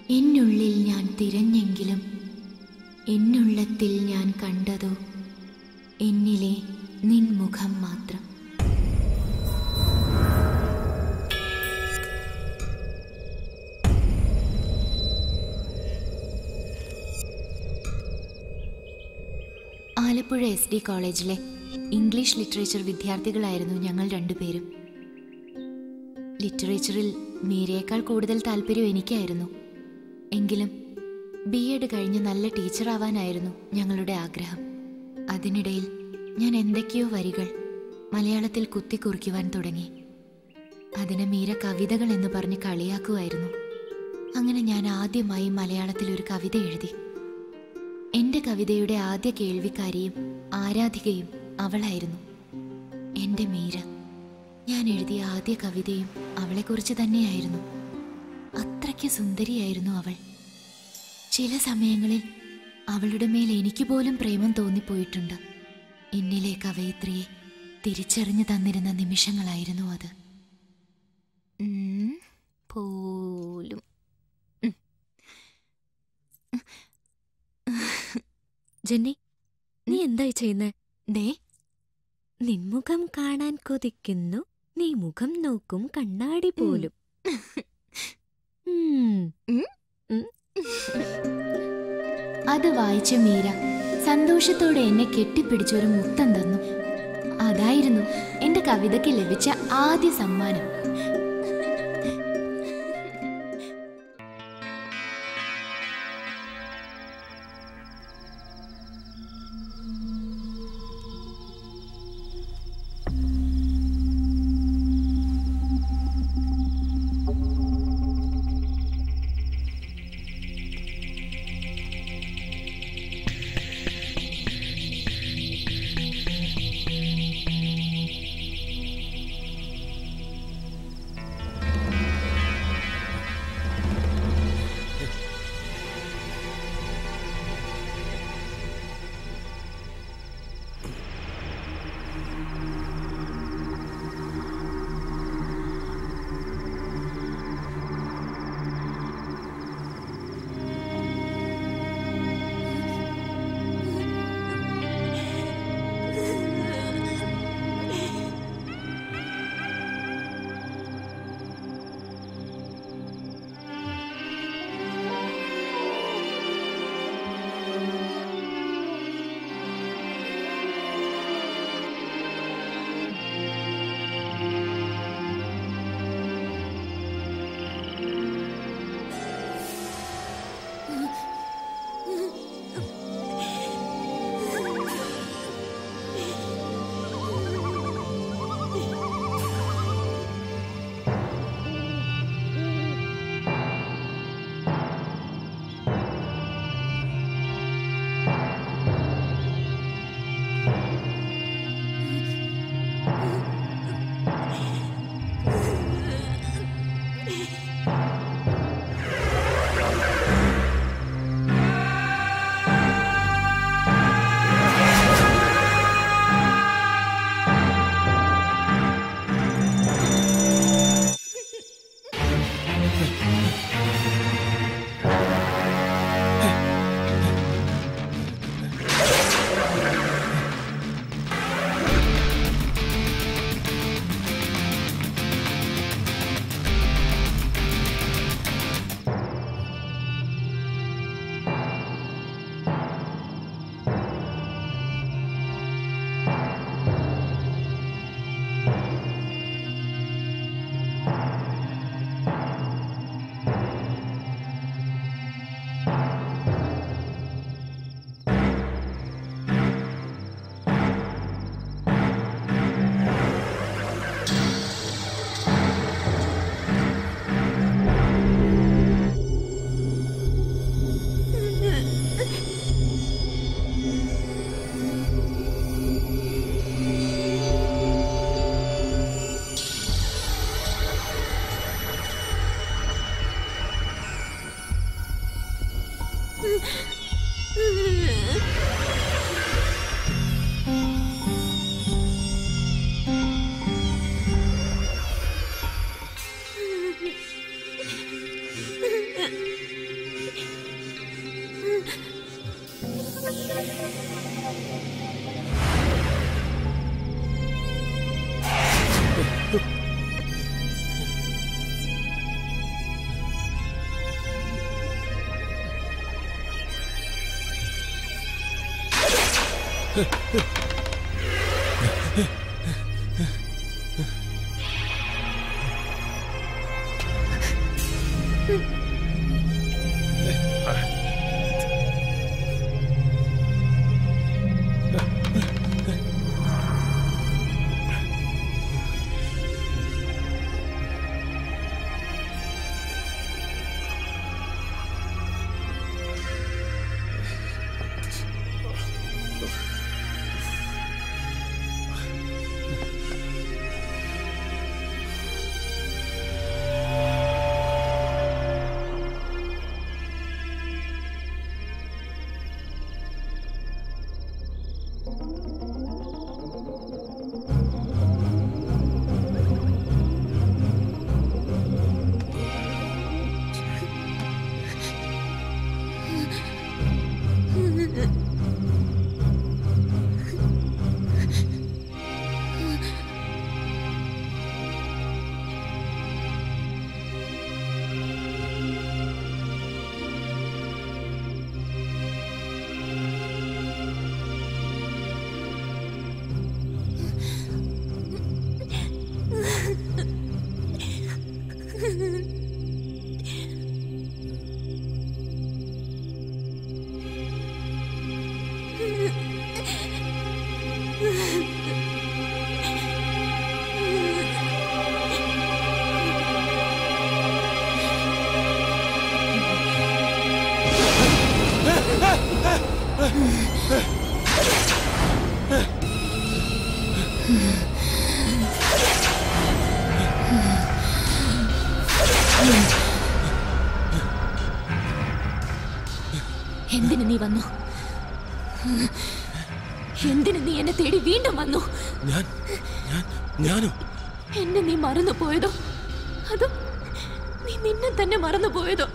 എന്നുള്ളിൽ ഞാൻ തിരഞ്ഞെങ്കിലും എന്നുള്ളത്തിൽ ഞാൻ കണ്ടതോ എന്നിലെ നിൻമുഖം മാത്രം ആലപ്പുഴ എസ് ഡി കോളേജിലെ ഇംഗ്ലീഷ് ലിറ്ററേച്ചർ വിദ്യാർത്ഥികളായിരുന്നു ഞങ്ങൾ രണ്ടുപേരും ലിറ്ററേച്ചറിൽ മീരയേക്കാൾ കൂടുതൽ താല്പര്യം എനിക്കായിരുന്നു എങ്കിലും ബി എഡ് കഴിഞ്ഞ് നല്ല ടീച്ചറാവാനായിരുന്നു ഞങ്ങളുടെ ആഗ്രഹം അതിനിടയിൽ ഞാൻ എന്തൊക്കെയോ വരികൾ മലയാളത്തിൽ കുത്തിക്കുറിക്കുവാൻ തുടങ്ങി അതിന് മീര കവിതകൾ എന്ന് പറഞ്ഞ് കളിയാക്കുമായിരുന്നു അങ്ങനെ ഞാൻ ആദ്യമായി മലയാളത്തിൽ ഒരു കവിത എഴുതി എന്റെ കവിതയുടെ ആദ്യ കേൾവിക്കാരിയും ആരാധികയും അവളായിരുന്നു എന്റെ മീര ഞാൻ എഴുതിയ ആദ്യ കവിതയും അവളെക്കുറിച്ച് തന്നെയായിരുന്നു അത്രയ്ക്ക് സുന്ദരിയായിരുന്നു അവൾ ചില സമയങ്ങളിൽ അവളുടെ മേൽ എനിക്ക് പോലും പ്രേമം തോന്നിപ്പോയിട്ടുണ്ട് എന്നിലെ കവയിത്രിയെ തിരിച്ചറിഞ്ഞു തന്നിരുന്ന നിമിഷങ്ങളായിരുന്നു അത് ഉം, പോലും ജെന്നി നീ എന്തായി ചെയ്യുന്നേ ദേ നിൻമുഖം കാണാൻ കൊതിക്കുന്നു നീ മുഖം നോക്കും കണ്ണാടി പോലും ഉം. അത് വായിച്ച മീര സന്തോഷത്തോടെ എന്നെ കെട്ടിപ്പിടിച്ചൊരു മുത്തം തന്നു അതായിരുന്നു എന്റെ കവിതയ്ക്ക് ലഭിച്ച ആദ്യ സമ്മാനം എന്തിനു നീ വന്നു എന്തിനു നീ എന്നെ തേടി വീണ്ടും വന്നു ഞാൻ ഞാൻ ഞാനോ എന്നെ നീ മറന്നു പോയതോ അതോ നീ നിന്നെ തന്നെ മറന്നു പോയതോ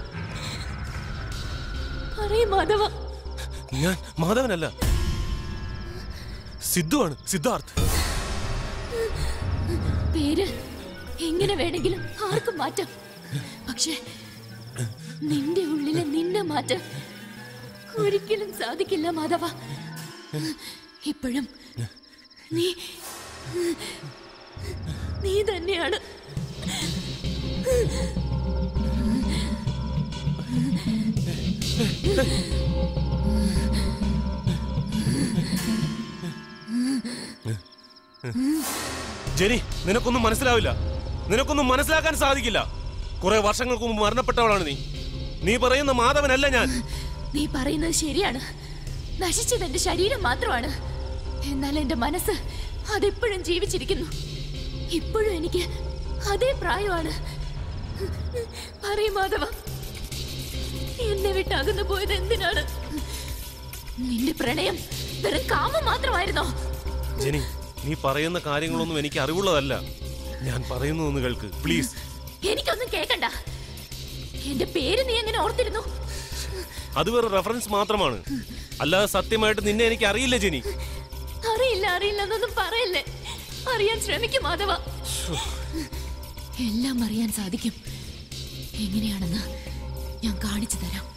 പറയും മാധവ ഞാൻ മാധവനല്ല സിദ്ധുവാണ് സിദ്ധാർത്ഥ് പേര് എങ്ങനെ വേണമെങ്കിലും ആർക്കും മാറ്റാം പക്ഷെ നിന്റെ ഉള്ളിലെ നിന്നെ മാറ്റാൻ ഒരിക്കലും സാധിക്കില്ല മാധവ ഇപ്പോഴും നീ നീ തന്നെയാണ് ജെനി നിനക്കൊന്നും മനസ്സിലാവില്ല നിനക്കൊന്നും മനസ്സിലാക്കാൻ സാധിക്കില്ല കുറെ വർഷങ്ങൾക്ക് മുമ്പ് മരണപ്പെട്ടവളാണ് നീ നീ പറയുന്ന മാധവനല്ല ഞാൻ നീ പറയുന്നത് ശരിയാണ് നശിച്ചത് എന്റെ ശരീരം മാത്രമാണ് എന്നാൽ എന്റെ മനസ്സ് അതെപ്പോഴും ജീവിച്ചിരിക്കുന്നു ഇപ്പോഴും എനിക്ക് അതേ പ്രായമാണ് പറയും മാധവ നീ എന്നെ വിട്ട് അകന്നു പോയത് എന്തിനാണ് നിന്റെ പ്രണയം വെറും കാമം മാത്രമായിരുന്നോ ജെനി നീ പറയുന്ന കാര്യങ്ങളൊന്നും എനിക്ക് അറിവുള്ളതല്ല ഞാൻ പറയുന്നു ഒന്ന് കേൾക്ക് പ്ലീസ് എനിക്കൊന്നും കേക്കണ്ട എന്റെ പേര് നീ എങ്ങനെ ഓർത്തിരുന്നു അത് വേറെ റെഫറൻസ് മാത്രമാണ് അല്ലാതെ സത്യമായിട്ട് നിന്നെ എനിക്ക് അറിയില്ല ജെനി അറിയില്ല അറിയില്ല എന്നൊന്നും പറയല്ലേ അറിയാൻ ശ്രമിക്കും മാധവ എല്ലാം അറിയാൻ സാധിക്കും എങ്ങനെയാണെന്ന് ഞാൻ കാണിച്ചു തരാം